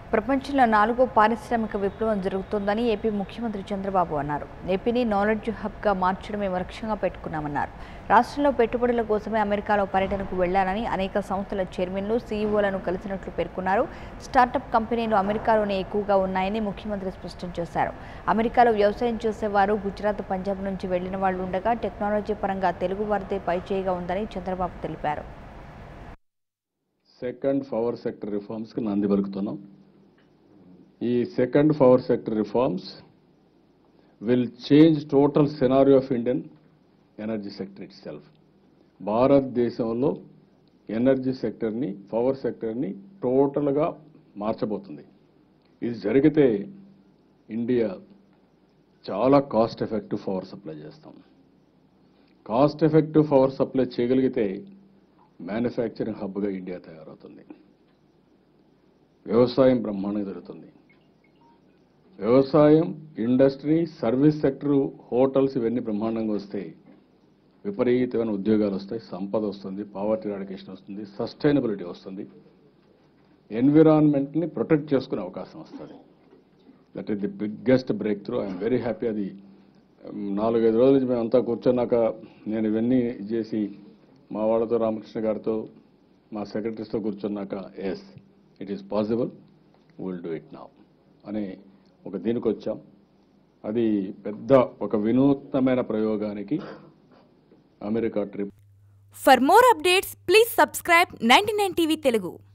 ప్రపంచంలో నాలుగో పారిశ్రామిక విప్లవం జరుగుతోందని ఏపీ ముఖ్యమంత్రి చంద్రబాబు అన్నారు ఏపీని నాలెడ్జ్ హబ్గా మార్చడమే లక్ష్యంగా పెట్టుకున్నామన్నారు రాష్ట్రంలో పెట్టుబడుల కోసమే అమెరికాలో పర్యటనకు వెళ్లారని అనేక సంస్థల చైర్మన్లు సీఈఓలను కలిసినట్లు పేర్కొన్నారు స్టార్టప్ కంపెనీలు అమెరికాలోనే ఎక్కువగా ఉన్నాయని ముఖ్యమంత్రి స్పష్టం చేశారు అమెరికాలో వ్యవసాయం చేసేవారు గుజరాత్ పంజాబ్ నుంచి వెళ్లిన వాళ్ళు ఉండగా టెక్నాలజీ పరంగా తెలుగు వారిదే పైచేయిగా ఉందని చంద్రబాబు తెలిపారు సెకండ్ పవర్ సెక్టర్ రిఫార్మ్స్కి నంది పలుకుతున్నాం ఈ second power sector reforms will change total scenario of Indian energy sector itself భారతదేశంలో ఎనర్జీ సెక్టర్ని పవర్ సెక్టర్ని టోటల్గా మార్చబోతుంది ఇది జరిగితే ఇండియా చాలా కాస్ట్ ఎఫెక్టివ్ పవర్ సప్లై చేస్తాం కాస్ట్ ఎఫెక్టివ్ పవర్ సప్లై చేయగలిగితే మ్యానుఫ్యాక్చరింగ్ హబ్గా ఇండియా తయారవుతుంది వ్యవసాయం బ్రహ్మాండంగా జరుగుతుంది వ్యవసాయం ఇండస్ట్రీ సర్వీస్ సెక్టర్ హోటల్స్ ఇవన్నీ బ్రహ్మాండంగా వస్తాయి విపరీతమైన ఉద్యోగాలు వస్తాయి సంపద వస్తుంది పావర్టీ రాడికేషన్ వస్తుంది సస్టైనబిలిటీ వస్తుంది ఎన్విరాన్మెంట్ని ప్రొటెక్ట్ చేసుకునే అవకాశం వస్తుంది that is the biggest breakthrough I'm very happy అది ఉమ్, నాలుగైదు రోజుల నుంచి మేమంతా కూర్చున్నాక నేను ఇవన్నీ చేసి మా వాళ్ళతో రామకృష్ణ గారితో మా సెక్రటరీస్తో కూర్చున్నాక yes it is possible will do it now అని ఒక దీనికి వచ్చాం అది పెద్ద ఒక వినూత్నమైన ప్రయోగానికి America trip For more updates, please subscribe 99 TV Telugu.